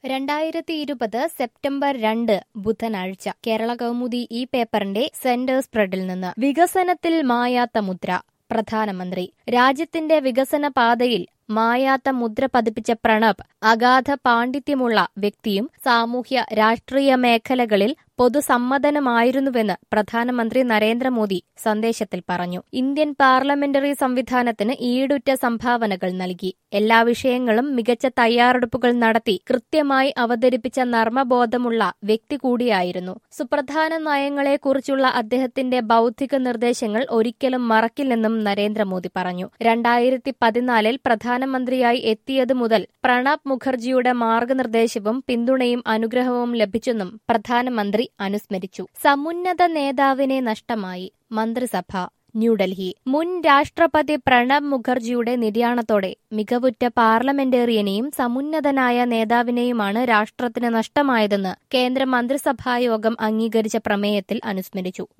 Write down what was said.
രണ്ടായിരത്തി ഇരുപത് സെപ്റ്റംബർ രണ്ട് ബുധനാഴ്ച കേരള കൗമുദി ഈ പേപ്പറിന്റെ സെന്റർ സ്പ്രെഡിൽ നിന്ന് വികസനത്തിൽ മായാത്ത മുദ്ര പ്രധാനമന്ത്രി രാജ്യത്തിന്റെ വികസന പാതയിൽ മായാത്ത മുദ്ര പതിപ്പിച്ച പ്രണബ് അഗാധ പാണ്ഡിത്യമുള്ള വ്യക്തിയും സാമൂഹ്യ രാഷ്ട്രീയ മേഖലകളിൽ പൊതുസമ്മതനുമായിരുന്നുവെന്ന് പ്രധാനമന്ത്രി നരേന്ദ്രമോദി സന്ദേശത്തിൽ പറഞ്ഞു ഇന്ത്യൻ പാർലമെന്ററി സംവിധാനത്തിന് ഈടുറ്റ സംഭാവനകൾ നൽകി എല്ലാ വിഷയങ്ങളും മികച്ച തയ്യാറെടുപ്പുകൾ നടത്തി കൃത്യമായി അവതരിപ്പിച്ച നർമ്മബോധമുള്ള വ്യക്തി കൂടിയായിരുന്നു സുപ്രധാന നയങ്ങളെക്കുറിച്ചുള്ള അദ്ദേഹത്തിന്റെ ബൌദ്ധിക നിർദ്ദേശങ്ങൾ ഒരിക്കലും മറക്കില്ലെന്നും നരേന്ദ്രമോദി പറഞ്ഞു രണ്ടായിരത്തി പതിനാലിൽ പ്രധാനമന്ത്രിയായി എത്തിയതു മുതൽ പ്രണബ് മുഖർജിയുടെ മാർഗനിർദ്ദേശവും പിന്തുണയും അനുഗ്രഹവും ലഭിച്ചെന്നും പ്രധാനമന്ത്രി അനുസ്മരിച്ചു സമുന്നത നേതാവിനെ നഷ്ടമായി മന്ത്രിസഭ ന്യൂഡൽഹി മുൻ രാഷ്ട്രപതി പ്രണബ് മുഖർജിയുടെ നിര്യാണത്തോടെ മികവുറ്റ പാർലമെന്റേറിയനെയും സമുന്നതനായ നേതാവിനെയുമാണ് രാഷ്ട്രത്തിന് നഷ്ടമായതെന്ന് കേന്ദ്ര മന്ത്രിസഭായോഗം അംഗീകരിച്ച പ്രമേയത്തിൽ അനുസ്മരിച്ചു